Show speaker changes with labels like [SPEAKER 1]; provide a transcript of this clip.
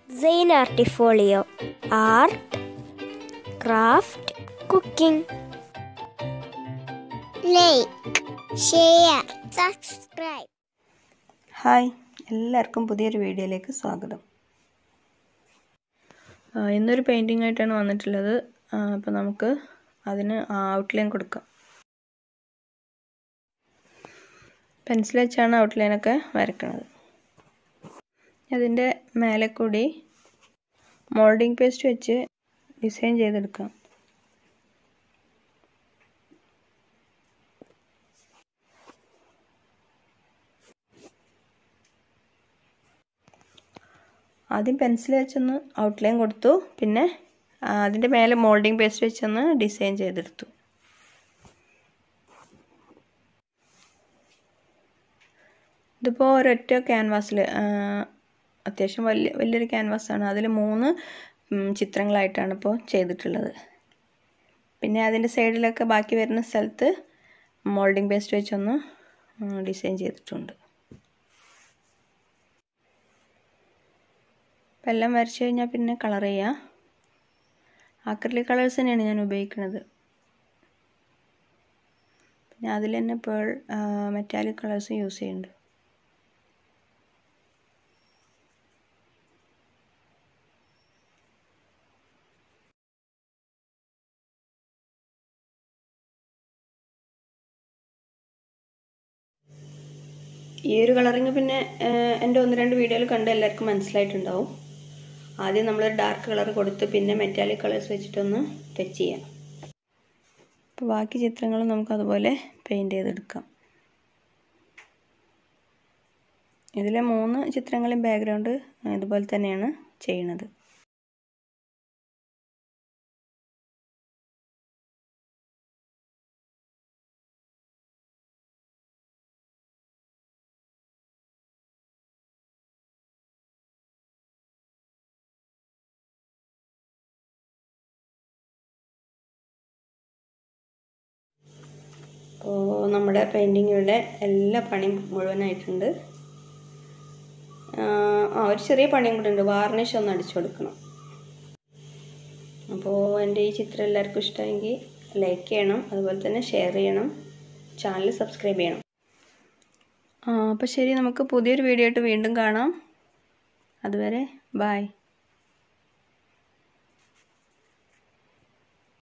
[SPEAKER 1] സെയിൻ artfolio art craft cooking like share subscribe
[SPEAKER 2] hi എല്ലാവർക്കും പുതിയൊരു വീഡിയോയിലേക്ക് സ്വാഗതം ആ, ഇന്നൊരു പെയിൻറ്റിംഗ് ആയിട്ടാണ് വന്നിട്ടുള്ളത് അപ്പോൾ നമുക്ക് അതിന് ഔട്ട്ലൈൻ കൊടുക്കാം പെൻസിൽ വെച്ചാണ് ഔട്ട്ലൈനൊക്കെ വരയ്ക്കുന്നത് അതിൻ്റെ മേലെ കൂടി മോൾഡിംഗ് പേസ്റ്റ് വെച്ച് ഡിസൈൻ ചെയ്തെടുക്കാം ആദ്യം പെൻസിൽ വെച്ചൊന്ന് ഔട്ട്ലൈൻ കൊടുത്തു പിന്നെ ആ, അതിൻ്റെ മേലെ മോൾഡിംഗ് പേസ്റ്റ് വെച്ചൊന്ന് ഡിസൈൻ ചെയ്തെടുത്തു ഇതിപ്പോൾ ഒരൊറ്റ ക്യാൻവാസിൽ അത്യാവശ്യം വലിയ വലിയൊരു ക്യാൻവാസാണ് അതിൽ മൂന്ന് ഉം, ചിത്രങ്ങളായിട്ടാണ് ഇപ്പോൾ ചെയ്തിട്ടുള്ളത് പിന്നെ അതിൻ്റെ സൈഡിലൊക്കെ ബാക്കി വരുന്ന സ്ഥലത്ത് മോൾഡിംഗ് പേസ്റ്റ് വെച്ചൊന്ന് ഡിസൈൻ ചെയ്തിട്ടുണ്ട് അപ്പം എല്ലാം വരച്ച് കഴിഞ്ഞാൽ പിന്നെ കളർ ചെയ്യാം ആക്രിലിക് കളേഴ്സ് തന്നെയാണ് ഞാൻ ഉപയോഗിക്കുന്നത് പിന്നെ അതിൽ തന്നെ പേൾ മെറ്റാലിക് കളേഴ്സ് യൂസ് ചെയ്യുന്നുണ്ട് ഈ ഒരു കളറിങ് പിന്നെ എൻ്റെ ഒന്ന് രണ്ട് വീഡിയോയിൽ കണ്ട് എല്ലാവർക്കും മനസ്സിലായിട്ടുണ്ടാവും ആദ്യം നമ്മൾ ഡാർക്ക് കളർ കൊടുത്ത് പിന്നെ മെറ്റാലിക് കളേഴ്സ് വെച്ചിട്ടൊന്ന് ടച്ച് ചെയ്യാം അപ്പോൾ ബാക്കി ചിത്രങ്ങൾ നമുക്ക് അതുപോലെ പെയിൻറ് ചെയ്തെടുക്കാം ഇതിലെ മൂന്ന് ചിത്രങ്ങളും ബാക്ക്ഗ്രൗണ്ട് ഇതുപോലെ തന്നെയാണ് ചെയ്യണത് അപ്പോൾ നമ്മുടെ പെയിൻറ്റിങ്ങിയുടെ എല്ലാ പണിയും മുഴുവനായിട്ടുണ്ട് ആ ഒരു ചെറിയ പണിയും കൂടെ ഉണ്ട് വാർണിഷ് ഒന്ന് അടിച്ചു കൊടുക്കണം അപ്പോൾ എൻ്റെ ഈ ചിത്രം എല്ലാവർക്കും ഇഷ്ടമെങ്കിൽ ലൈക്ക് ചെയ്യണം അതുപോലെ തന്നെ ഷെയർ ചെയ്യണം ചാനൽ സബ്സ്ക്രൈബ് ചെയ്യണം ആ അപ്പോൾ ശരി നമുക്ക് പുതിയൊരു വീഡിയോ ആയിട്ട് വീണ്ടും കാണാം അതുവരെ ബായ്